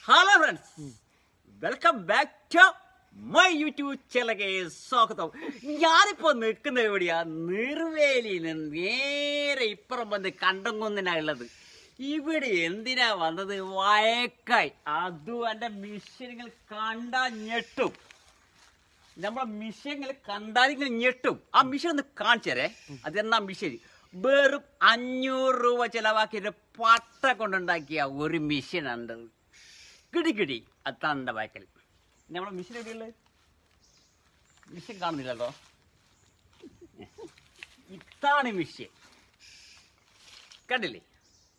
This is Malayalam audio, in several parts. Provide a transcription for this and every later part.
hello friends welcome back to my YouTube ചാനലിലേക്ക് സ്വാഗതം ഞാനിപ്പോ നിൽക്കുന്ന എവിടെയാ നിർവേലിയിൽ നിന്ന് നേരെ ഇപ്പുറം വന്ന് കണ്ടംകുന്നിനാ ഉള്ളത് ഇവിടെ എന്തിനാ വന്നത് വയക്കായി അതും എന്റെ മിഷനുകൾ കണ്ടാ ഞെട്ടും നമ്മളെ മിഷങ്ങൾ കണ്ടാലിങ്ങനെ ഞെട്ടും ആ മിഷൻ ഒന്ന് കാണിച്ചേരേ അതെന്നാ മിഷൻ വെറും അഞ്ഞൂറ് രൂപ ചെലവാക്കിയിട്ട് പട്ട കൊണ്ടുണ്ടാക്കിയ ഒരു മിഷൻ ഉണ്ട് കിടി കിടി അതാണ് എൻ്റെ ബാക്കിൽ നമ്മളെ മിഷൻ എവിടെയുള്ളത് മിഷൻ കാണുന്നില്ലല്ലോ ഇതാണ് മിഷൻ കണ്ടില്ലേ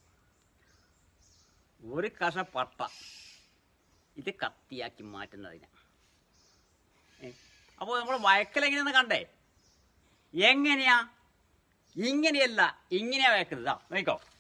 ഒരു കഷ പട്ട ഇത് കത്തിയാക്കി മാറ്റുന്നതിനാ അപ്പോൾ നമ്മൾ വയക്കൽ എങ്ങനെയാന്ന് കണ്ടേ എങ്ങനെയാ ഇങ്ങനെയല്ല ഇങ്ങനെയാ വയക്കുന്നത് ഇതാ നോക്കോ